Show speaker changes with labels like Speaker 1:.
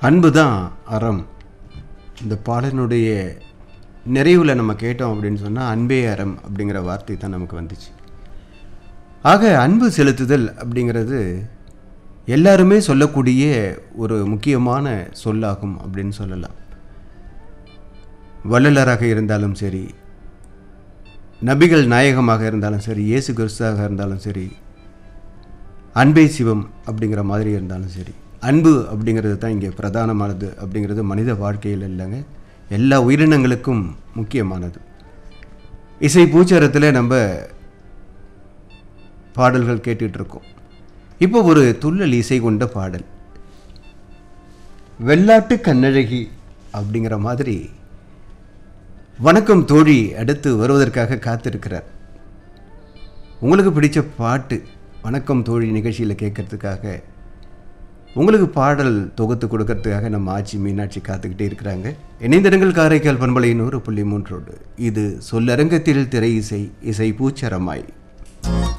Speaker 1: அன்பு தான் அறம் இந்த பாடலினுடைய நிறைவில் நம்ம கேட்டோம் அப்படின்னு சொன்னால் அன்பே அறம் அப்படிங்கிற வார்த்தை தான் நமக்கு வந்துச்சு ஆக அன்பு செலுத்துதல் அப்படிங்கிறது எல்லாருமே சொல்லக்கூடிய ஒரு முக்கியமான சொல்லாகும் அப்படின்னு சொல்லலாம் வள்ளலராக இருந்தாலும் சரி நபிகள் நாயகமாக இருந்தாலும் சரி இயேசு கிறிஸ்துவாக இருந்தாலும் சரி அன்பே சிவம் அப்படிங்கிற மாதிரி இருந்தாலும் சரி அன்பு அப்படிங்கிறது தான் இங்கே பிரதானமானது அப்படிங்கிறது மனித வாழ்க்கையில் இல்லைங்க எல்லா உயிரினங்களுக்கும் முக்கியமானது இசை பூச்சாரத்தில் நம்ம பாடல்கள் கேட்டுட்டு இருக்கோம் இப்போ ஒரு துள்ளல் இசை கொண்ட பாடல் வெள்ளாட்டு கண்ணழகி அப்படிங்கிற மாதிரி வணக்கம் தோழி அடுத்து வருவதற்காக காத்திருக்கிறார் உங்களுக்கு பிடிச்ச பாட்டு வணக்கம் தோழி நிகழ்ச்சியில் கேட்கறதுக்காக உங்களுக்கு பாடல் தொகுத்து கொடுக்கறதுக்காக நம்ம ஆட்சி மீனாட்சி காத்துக்கிட்டே இருக்கிறாங்க இணைந்திடங்கள் காரைக்கால் பண்பலை நூறு புள்ளி மூன்றோடு இது சொல்லரங்கத்தில் திரை இசை இசை பூச்சரமாய்